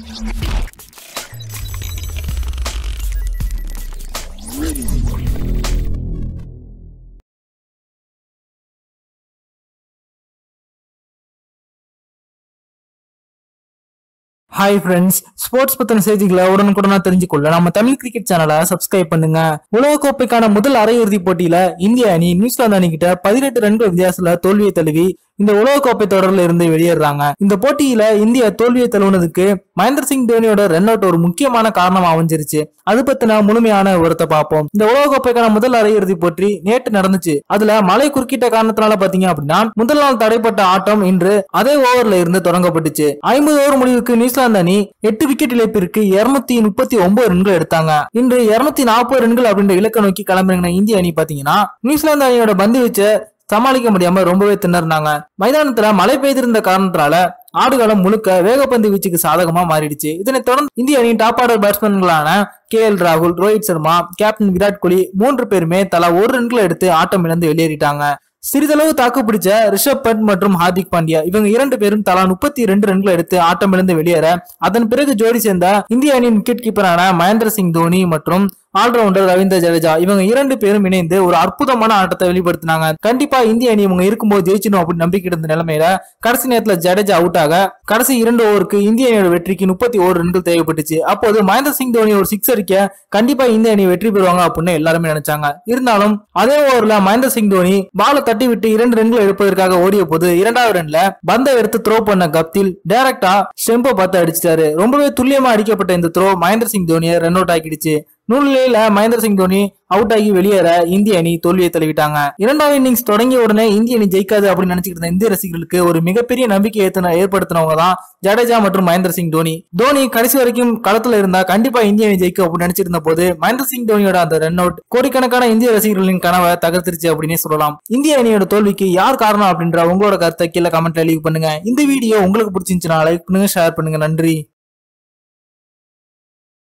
hi friends sports பத்தின செய்திகளை உடனுக்குடனா தெரிஞ்சுக்கொள்ள நம்ம தமிழ் கிரிக்கெட் சேனலை சப்ஸ்கிரைப் பண்ணுங்க உலகக்கோப்பைக்கான முதல் அரையிறுதி போட்டியில இந்திய அணி நியூசிலாந்து அணி கிட்ட பதினெட்டு ரன்கள் வித்தியாசத்துல தோல்வியை தழுவி இந்த உலகக்கோப்பை தொடர்ல இருந்து வெளியேறாங்க இந்த போட்டியில இந்தியா தோல்வியை தழுவுனதுக்கு மகேந்திர சிங் தோனியோட ரன் அவுட் ஒரு முக்கியமான காரணம் அமைஞ்சிருச்சு அது பத்தின முழுமையான விவரத்தை பார்ப்போம் இந்த உலகக்கோப்பைக்கான முதல் அரையிறுதி போட்டி நேற்று நடந்துச்சு அதுல மழை குறுக்கிட்ட காரணத்தினால பாத்தீங்க அப்படின்னா முதல் நாள் தடைப்பட்ட ஆட்டம் இன்று அதே ஓவர்ல இருந்து தொடங்கப்பட்டுச்சு ஐம்பது ஓவர் முடிவுக்கு நியூசிலாந்து அணி எட்டு விக்கெட் இழப்பிற்கு இருநூத்தி முப்பத்தி ஒன்பது ரன்கள் எடுத்தாங்க இன்று இருநூத்தி நாற்பது ரன்கள் அப்படின்ற இலக்கை நோக்கி கிளம்புறீங்க இந்திய அணி பாத்தீங்கன்னா நியூசிலாந்து அணியோட பந்து வீச்ச சமாளிக்க முடியாம ரொம்பவே திணறினாங்க மைதானத்துல மழை பெய்திருந்த காரணத்தினால ஆடுகளம் முழுக்க வேகப்பந்து வீச்சுக்கு சாதகமா மாறிடுச்சு இதனைத் தொடர்ந்து இந்திய அணியின் டாப் ஆர்டர் பேட்ஸ்மேன்களான கே எல் ராகுல் ரோஹித் சர்மா கேப்டன் விராட் கோலி மூன்று பேருமே தலா ஒரு ரன்களை எடுத்து ஆட்டம் இழந்து வெளியேறிட்டாங்க சிறிதளவு தாக்கு பிடிச்ச ரிஷப் பண்ட் மற்றும் ஹார்திக் பாண்டியா இவங்க இரண்டு பேரும் தலா முப்பத்தி ரெண்டு ரன்களை எடுத்து ஆட்டம் இழந்து வெளியேற அதன் பிறகு ஜோடி சேர்ந்த இந்திய அணியின் விக்கெட் கீப்பரான மகேந்திர சிங் தோனி மற்றும் ஆல்ரவுண்டர் ரவீந்திர ஜடேஜா இவங்க இரண்டு பேரும் இணைந்து ஒரு அற்புதமான ஆட்டத்தை வெளிப்படுத்தினாங்க கண்டிப்பா இந்திய அணி இவங்க இருக்கும்போது ஜெயிச்சிடும் அப்படின்னு நம்பிக்கை இருந்த நிலைமையில கடைசி நேரத்துல ஜடேஜா அவுட் ஆக கடைசி இரண்டு ஓவருக்கு இந்திய அணியோட வெற்றிக்கு முப்பத்தி ஓரு ரன்கள் தேவைப்பட்டுச்சு அப்போது மகேந்திர சிங் தோனி ஒரு சிக்ஸ் அடிக்க கண்டிப்பா இந்திய அணி வெற்றி பெறுவாங்க அப்படின்னு எல்லாருமே நினைச்சாங்க இருந்தாலும் அதே ஓவர்ல மகேந்திர சிங் தோனி பாலை தட்டி விட்டு இரண்டு ரன்கள் எடுப்பதற்காக ஓடிய போது இரண்டாவது ரன்ல பந்தை எடுத்து த்ரோ பண்ண கப்தில் டைரக்டா ஸ்டெம்பை பார்த்து அடிச்சிட்டாரு ரொம்பவே துல்லியமா அடிக்கப்பட்ட இந்த த்ரோ மகேந்திர சிங் தோனியை ரன் அவுட் ஆக்கிடுச்சு நூலிலையில மகேந்திர சிங் தோனி அவுட் ஆகி வெளியேற இந்திய அணி தோல்வியை தழுவிட்டாங்க இரண்டாவது இன்னிங்ஸ் தொடங்கிய உடனே இந்திய அணி ஜெயிக்காது அப்படின்னு நினைச்சிட்டு இருந்த இந்திய ரசிகர்களுக்கு ஒரு மிகப்பெரிய நம்பிக்கை ஏத்தன ஏற்படுத்தினவங்க தான் ஜடேஜா மற்றும் மகேந்திர சிங் தோனி தோனி கடைசி வரைக்கும் களத்துல இருந்தா கண்டிப்பா இந்திய அணி ஜெயிக்கும் அப்படின்னு நினைச்சிட்டு இருந்த போது மகேந்திர சிங் தோனியோட அந்த ரன் அவுட் கோடிக்கணக்கான இந்திய ரசிகர்களின் கனவை தகர்த்திருச்சு அப்படின்னே சொல்லலாம் இந்திய அணியோட தோல்விக்கு யார் காரணம் அப்படின்ற உங்களோட கருத்தை கீழே கமெண்ட்ல லீவ் பண்ணுங்க இந்த வீடியோ உங்களுக்கு பிடிச்சிருந்துச்சுன்னா லைக் பண்ணுங்க ஷேர் பண்ணுங்க நன்றி